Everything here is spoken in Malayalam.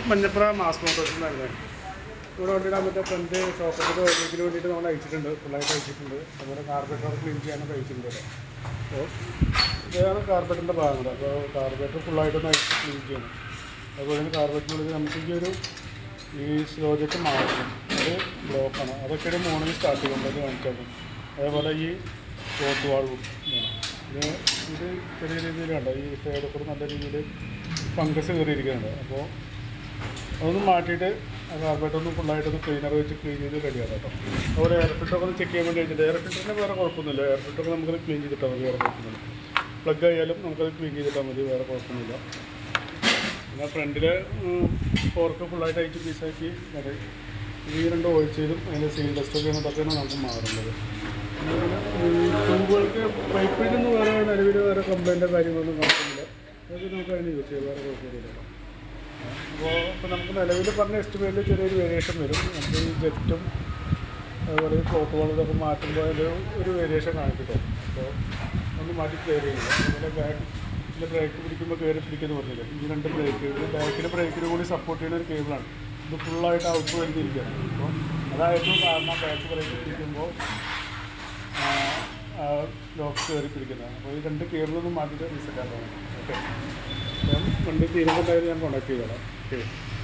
മഞ്ഞപ്പുറ മാസ് മോട്ടോഴ്സിൽ നിന്നായിരുന്നു ഇവിടെ വണ്ടിയുടെ മറ്റേ ഫ്രണ്ട് ഷോക്കറ്റിൻ്റെ ഇതിന് വേണ്ടിയിട്ട് നമ്മൾ അയച്ചിട്ടുണ്ട് ഫുള്ളായിട്ട് അയച്ചിട്ടുണ്ട് അതുപോലെ കാർബറേറ്റർ ക്ലീൻ ചെയ്യാനൊക്കെ അയച്ചിട്ടുണ്ട് ഇവിടെ അപ്പോൾ ഇതാണ് കാർബറേറ്ററിൻ്റെ ഭാഗങ്ങൾ അപ്പോൾ കാർബറേറ്റർ ഫുള്ളായിട്ടൊന്ന് അയച്ച് ക്ലീൻ ചെയ്യണം അതുപോലെ തന്നെ കാർബറേറ്ററിനുള്ളിൽ നമുക്ക് ഈ ഒരു ഈ സ്ലോജറ്റ് മാറ്റണം അത് ബ്ലോക്കാണ് അതൊക്കെ ഒരു മോർണിംഗ് സ്റ്റാർട്ട് ചെയ്യുമ്പോൾ അത് കാണിച്ചാലും അതേപോലെ ഈ ഫോർത്ത് വാൾവും ഇത് ഇത് ചെറിയ രീതിയിൽ കണ്ടോ ഈ സൈഡിൽ കൂടെ നല്ല രീതിയിൽ ഫംഗസ് കയറിയിരിക്കുന്നുണ്ട് അപ്പോൾ അതൊന്ന് മാറ്റിയിട്ട് ആ കാർബറേറ്റർ ഒന്ന് ഫുള്ളായിട്ടൊന്ന് ക്ലീനർ വെച്ച് ക്ലീൻ ചെയ്ത് റെഡിയാണ് കേട്ടോ അതുപോലെ എയർ ഫിൽറ്ററൊക്കെ ഒന്ന് ചെക്ക് ചെയ്യാൻ വേണ്ടി വെച്ചിട്ട് എയർ ഫിൽറ്ററിന് വേറെ കുഴപ്പമൊന്നുമില്ല എയർ ഫിൽറ്ററൊക്കെ നമുക്കത് ക്ലീൻ ചെയ്തിട്ടാൽ മതി വേറെ കുഴപ്പമൊന്നുമില്ല പ്ലഗ് ആയാലും നമുക്കത് ക്ലീൻ ചെയ്തിട്ടാൽ മതി വേറെ കുഴപ്പമൊന്നുമില്ല പിന്നെ ഫ്രണ്ടിൽ ഫോർക്ക് ഫുള്ളായിട്ട് അയച്ച് പീസാക്കി അതെ ഈ രണ്ട് ഓയിൽ ചെയ്തും അതിൻ്റെ സീൽ ടെസ്റ്റൊക്കെയാണ് ഇതൊക്കെയാണ് നമുക്ക് മാറുന്നത് ട്യൂബുകൾക്ക് പൈപ്പിൽ നിന്ന് വേറെ നിലവിൽ വേറെ കംപ്ലൈൻറ്റോ കാര്യങ്ങളൊന്നും കാണുന്നില്ല അതൊക്കെ നമുക്ക് അതിന് യൂസ് ചെയ്യാം വേറെ കുഴപ്പമില്ല അപ്പോൾ ഇപ്പോൾ നമുക്ക് നിലവിൽ പറഞ്ഞ എസ്റ്റിമേറ്റിൽ ചെറിയൊരു വേരിയേഷൻ വരും നമുക്ക് ഈ ജെറ്റും അതുപോലെ ഈ ക്ലോത്ത് വളർന്നൊക്കെ മാറ്റുമ്പോൾ അതിൽ ഒരു വേരിയേഷൻ കാണിക്കട്ടോ അപ്പോൾ ഒന്ന് മാറ്റി ക്ലിയർ ചെയ്യില്ല അതുപോലെ ബാക്കിൽ ബ്രേക്ക് പിടിക്കുമ്പോൾ കയറി പിടിക്കുന്നു പറഞ്ഞില്ല ഈ രണ്ട് ബ്രേക്ക് ഇത് ബാക്കിലെ ബ്രേക്കിന് കൂടി സപ്പോർട്ട് ചെയ്യുന്ന ഒരു കേബിളാണ് ഇത് ഫുള്ളായിട്ട് ഔട്ട് വരുന്നിരിക്കുകയാണ് അപ്പോൾ അതായിരുന്നു കാരണം ബാക്ക് ബ്രേക്ക് പിടിക്കുമ്പോൾ ലോക്ക് കയറി പിടിക്കുന്നത് അപ്പോൾ ഈ രണ്ട് കേബിളൊന്നും മാറ്റിയിട്ട് റീസെറ്റ് ആക്കാൻ ഓക്കെ ഞാൻ വണ്ടി തീരുമ്പോണ്ടായിരുന്നു ഞാൻ കോൺടാക്ട് ചെയ്തോളാം ഓക്കെ